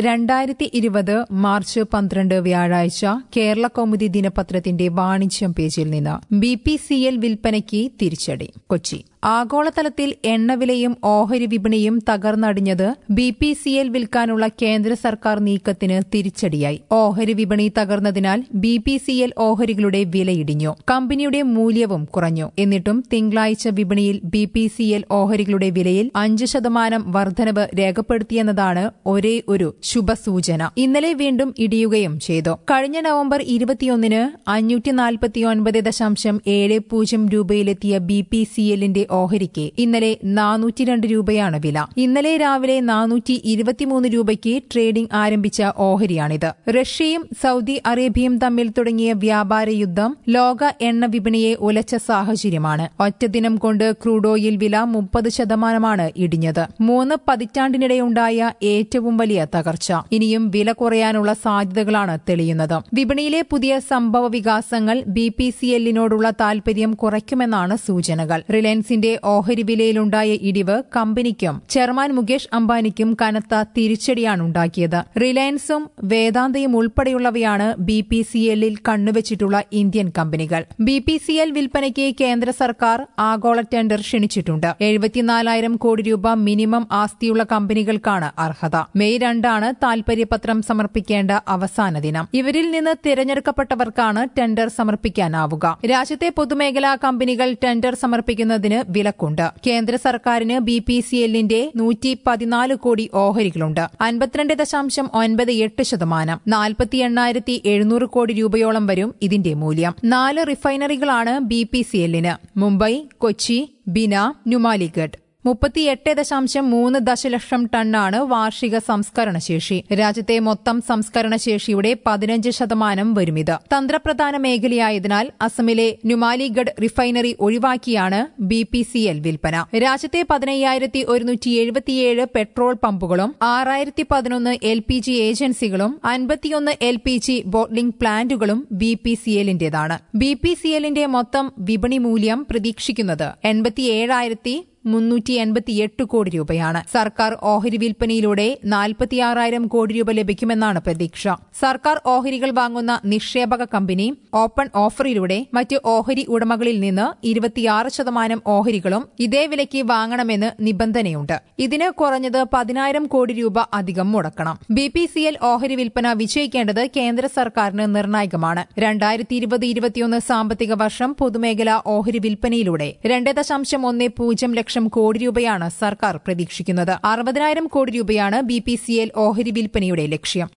രണ്ടായിരത്തി ഇരുപത് മാർച്ച് പന്ത്രണ്ട് വ്യാഴാഴ്ച കേരള കൗമുദി ദിനപത്രത്തിന്റെ വാണിജ്യം പേജിൽ നിന്ന് ബി പി സി എൽ വിൽപ്പനയ്ക്ക് തിരിച്ചടി കൊച്ചി ആഗോളതലത്തിൽ എണ്ണവിലയും ഓഹരി വിപണിയും തകർന്നടിഞ്ഞത് ബി പി സി എൽ വിൽക്കാനുള്ള കേന്ദ്ര സർക്കാർ നീക്കത്തിന് തിരിച്ചടിയായി ഓഹരി വിപണി തകർന്നതിനാൽ ബി പി സി എൽ ഓഹരികളുടെ വിലയിടിഞ്ഞു കമ്പനിയുടെ മൂല്യവും കുറഞ്ഞു എന്നിട്ടും തിങ്കളാഴ്ച വിപണിയിൽ ബി പി സി എൽ ഓഹരികളുടെ വിലയിൽ അഞ്ച് ശതമാനം വർധനവ് രേഖപ്പെടുത്തിയെന്നതാണ് ഒരേ ഒരു ശുഭസൂചന ഇന്നലെ വീണ്ടും ഇടിയുകയും ചെയ്തു കഴിഞ്ഞ നവംബർ ഇരുപത്തിയൊന്നിന് അഞ്ഞൂറ്റി നാൽപ്പത്തിയൊൻപത് ദശാംശം ഏഴ് പൂജ്യം രൂപയിലെത്തിയ ബി പി സി എല്ലിന്റെ ഓഹരിക്ക് ഇന്നലെ നാനൂറ്റി രണ്ട് രൂപയാണ് വില ഇന്നലെ രാവിലെ നാനൂറ്റി ഇരുപത്തിമൂന്ന് രൂപയ്ക്ക് ട്രേഡിംഗ് ആരംഭിച്ച ഓഹരിയാണിത് റഷ്യയും സൌദി അറേബ്യയും തമ്മിൽ തുടങ്ങിയ വ്യാപാര യുദ്ധം ലോക എണ്ണ വിപണിയെ ഉലച്ച സാഹചര്യമാണ് ഒറ്റദിനം കൊണ്ട് ക്രൂഡ് ഓയിൽ വില മുപ്പത് ശതമാനമാണ് ഇടിഞ്ഞത് മൂന്ന് പതിറ്റാണ്ടിനിടെയുണ്ടായ ഏറ്റവും വലിയ തകർച്ച ഇനിയും വില കുറയാനുള്ള സാധ്യതകളാണ് തെളിയുന്നത് വിപണിയിലെ പുതിയ സംഭവ വികാസങ്ങൾ ബി പി സി എല്ലിനോടുള്ള താൽപര്യം കുറയ്ക്കുമെന്നാണ് സൂചനകൾ റിലയൻസിന്റെ ഓഹരി വിലയിലുണ്ടായ ഇടിവ് കമ്പനിക്കും ചെയർമാൻ മുകേഷ് അംബാനിക്കും കനത്ത തിരിച്ചടിയാണുണ്ടാക്കിയത് റിലയൻസും വേദാന്തയും ഉൾപ്പെടെയുള്ളവയാണ് ബി പി സി എല്ലിൽ കണ്ണുവച്ചിട്ടുള്ള ഇന്ത്യൻ കമ്പനികൾ ബി പി സി എൽ വിൽപ്പനയ്ക്ക് കേന്ദ്ര സർക്കാർ ആഗോള ടെൻഡർ ക്ഷണിച്ചിട്ടുണ്ട് എഴുപത്തിനാലായിരം കോടി രൂപ മിനിമം ആസ്തിയുള്ള കമ്പനികൾക്കാണ് അർഹത മെയ് രണ്ടാണ് താൽപര്യപത്രം സമർപ്പിക്കേണ്ട അവസാന ദിനം ഇവരിൽ നിന്ന് തിരഞ്ഞെടുക്കപ്പെട്ടവർക്കാണ് ടെൻഡർ സമർപ്പിക്കാനാവുക രാജ്യത്തെ പൊതുമേഖലാ കമ്പനികൾ ടെൻഡർ സമർപ്പിക്കുന്നതിന് വിലക്കുണ്ട് കേന്ദ്ര സർക്കാരിന് ബി പി സി എല്ലിന്റെ നൂറ്റി പതിനാല് കോടി ഓഹരികളുണ്ട് അൻപത്തിരണ്ട് ദശാംശം ഒൻപത് എട്ട് ശതമാനം നാൽപ്പത്തി എണ്ണായിരത്തി എഴുന്നൂറ് കോടി രൂപയോളം വരും ഇതിന്റെ മൂല്യം നാല് റിഫൈനറികളാണ് ബി പി സി എല്ലിന് മുംബൈ കൊച്ചി ബിന നുമാലിഗഡ് മുപ്പത്തിയെട്ട് ദശാംശം മൂന്ന് ദശലക്ഷം ടണ്ണാണ് വാർഷിക സംസ്കരണ ശേഷി രാജ്യത്തെ മൊത്തം സംസ്കരണ ശേഷിയുടെ പതിനഞ്ച് ശതമാനം വരുമിത് തന്ത്രപ്രധാന മേഖലയായതിനാൽ അസമിലെ നുമാലിഗഡ് റിഫൈനറി ഒഴിവാക്കിയാണ് ബി പി സി എൽ വിൽപ്പന രാജ്യത്തെ പതിനയ്യായിരത്തി ഒരുന്നൂറ്റി എഴുപത്തിയേഴ് പെട്രോൾ പമ്പുകളും ആറായിരത്തി പതിനൊന്ന് എൽ പി ജി ഏജൻസികളും അൻപത്തിയൊന്ന് എൽ പി ജി ബോട്ട്ലിംഗ് പ്ലാന്റുകളും ബി പി സി എല്ലിന്റേതാണ് ബി പി സി എല്ലിന്റെ മൊത്തം വിപണി മൂല്യം പ്രതീക്ഷിക്കുന്നത് എൺപത്തിയേഴായിരത്തി മുന്നൂറ്റി എൺപത്തിയെട്ട് കോടി രൂപയാണ് സർക്കാർ ഓഹരി വിൽപ്പനയിലൂടെ നാൽപ്പത്തിയാറായിരം കോടി രൂപ ലഭിക്കുമെന്നാണ് പ്രതീക്ഷ സർക്കാർ ഓഹരികൾ വാങ്ങുന്ന നിക്ഷേപക കമ്പനി ഓപ്പൺ ഓഫറിലൂടെ മറ്റ് ഓഹരി ഉടമകളിൽ നിന്ന് ഇരുപത്തിയാറ് ശതമാനം ഓഹരികളും ഇതേ വിലയ്ക്ക് വാങ്ങണമെന്ന് നിബന്ധനയുണ്ട് ഇതിന് കുറഞ്ഞത് പതിനായിരം കോടി രൂപ അധികം മുടക്കണം ബി പി സി എൽ ഓഹരി വിൽപ്പന വിജയിക്കേണ്ടത് കേന്ദ്ര സർക്കാരിന് നിർണായകമാണ് രണ്ടായിരത്തി ഇരുപത് ഇരുപത്തിയൊന്ന് സാമ്പത്തിക വർഷം പൊതുമേഖലാ ഓഹരി വിൽപ്പനയിലൂടെ രണ്ട് ദശാംശം ഒന്ന് പൂജ്യം ലക്ഷം കോടി രൂപയാണ് സർക്കാർ പ്രതീക്ഷിക്കുന്നത് അറുപതിനായിരം കോടി രൂപയാണ് ബി പി സി എൽ ഓഹരി വിൽപ്പനയുടെ ലക്ഷ്യം